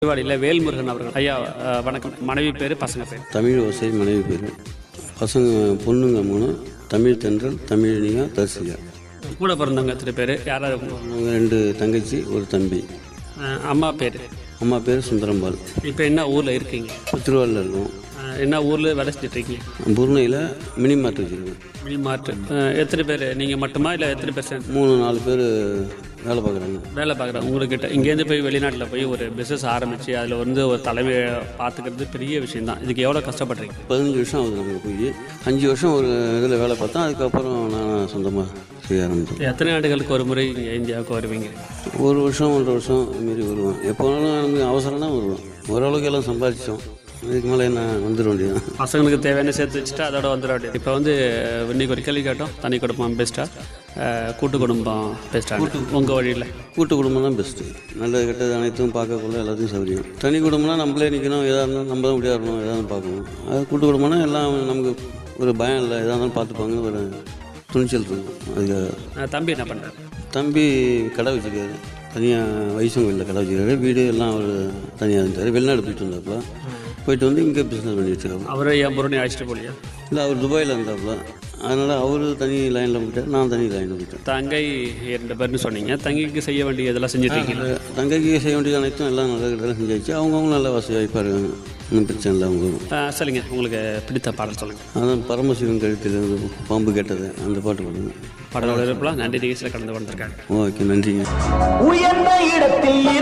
திருவாடியில் வேல்முருகன் அவர்கள் ஐயா அஹ், வணக்கம் மனைவி பேர் பசங்க பேர் தமிழ் ஓசை மனைவி பேர் பசங்க பொண்ணுங்க மூணு தமிழ் தென்றல் தமிழினியா தர்சிகா கூட பிறந்தவங்க எத்தனை பேர் யாராவது உங்க- அவங்க ரெண்டு தங்கச்சி ஒரு தம்பி அஹ், அம்மா பேர் அம்மா பேர் சுந்தரம்பாள் இப்போ என்ன ஊரில் இருக்கீங்க திருவாரூரில் இருக்கோம் அஹ், என்ன ஊரில் வேலை செஞ்சுட்டு இருக்கீங்க பூர்ணையில் மினி மார்ட் வச்சுருக்கோம் மினி மார்ட் அஹ், எத்தனை பேர் நீங்கள் மட்டுமா இல்லை எத்தனை பேர் சேர்ந்து மூணு நாலு பேர் வேலை பார்க்குறாங்க வேலை பார்க்குறேன் உங்ககிட்ட இங்கேருந்து போய் வெளிநாட்டில் போய் ஒரு பிஸ்னஸ் ஆரம்பித்து அதில் வந்து ஒரு தலைமையை பார்த்துக்கிறது பெரிய விஷயம் தான் இதுக்கு எவ்வளோ கஷ்டப்படுறீங்க பதினஞ்சு வருஷம் ஆகுது நாங்கள் போய் அஞ்சு வருஷம் ஒரு இதில் வேலை பார்த்தோம் அதுக்கப்புறம் நான் சொந்தமாக செய்ய ஆரம்பித்தேன் எத்தனை ஆண்டுகளுக்கு ஒரு முறை இங்கே இந்தியாவுக்கு வருவீங்க ஒரு வருஷம் ஒன்றரை வருஷம் இதுமாரி வருவோம் எப்போ வேணாலும் எனக்கு அவசரம்னா வருவோம் ஓரளவுக்கு எல்லாம் சம்பாதிச்சோம் இதுக்கு மேலே என்ன வந்துட வேண்டியதான் பசங்களுக்கு தேவையான சேர்த்து வச்சுட்டு அதோட வந்துட வேண்டியது இப்போ வந்து இன்னைக்கு ஒரு கேள்வி கேட்டோம் தனி குடும்பம் பெஸ்ட்டா கூட்டு குடும்பம் பெஸ்ட்டா உங்கள் வழியில் கூட்டு குடும்பம் தான் பெஸ்ட்டு நல்லது கெட்டது அனைத்தும் பார்க்கக்குள்ள எல்லாத்தையும் சௌகரியம் தனி குடும்பம்னா நம்மளே நிற்கணும் எதாக இருந்தாலும் நம்ம தான் முடியாது இருக்கணும் எதாக இருந்தாலும் பார்க்கணும் அது கூட்டு குடும்பம்னா எல்லாம் நமக்கு ஒரு பயம் இல்லை எதாக இருந்தாலும் பார்த்துப்பாங்க ஒரு துணிச்சல் இருக்கும் அதுக்காக தம்பி என்ன பண்ணுறாரு தம்பி கடை வச்சுருக்காரு தனியாக வைசம் கோயிலில் கடை வச்சுருக்காரு வீடு எல்லாம் அவர் தனியாக இருந்தார் வெளிநாடு போயிட்டு வந்தாப்புல போயிட்டு வந்து இங்கே பிஸ்னஸ் பண்ணி வச்சுருக்காங்க அவரை என் பொருணை அழைச்சிட்டு போலியா இல்லை அவர் துபாயில் இருந்தாப்புல அதனால் அவர் தனி லைனில் போயிட்டார் நான் தனி லைனில் போயிட்டேன் தங்கை ரெண்டு பேர்னு சொன்னீங்க தங்கைக்கு செய்ய வேண்டிய இதெல்லாம் செஞ்சுட்டு இருக்கீங்க தங்கைக்கு செய்ய வேண்டியது அனைத்தும் எல்லாம் நல்ல கிட்ட செஞ்சாச்சு அவங்கவுங்க நல்ல வசதி வாய்ப்பாக இருக்காங்க ஒன்றும் பிரச்சனை இல்லை அவங்களுக்கும் சொல்லுங்க உங்களுக்கு பிடித்த பாடல் சொல்லுங்க அதான் பரமசிவன் கழுத்தில் இருந்து பாம்பு கேட்டது அந்த பாட்டு பாடுங்க பாடலோட இருப்பலாம் நன்றி நிகழ்ச்சியில் கலந்து வந்திருக்காங்க ஓகே நன்றிங்க உயர்ந்த இடத்தில்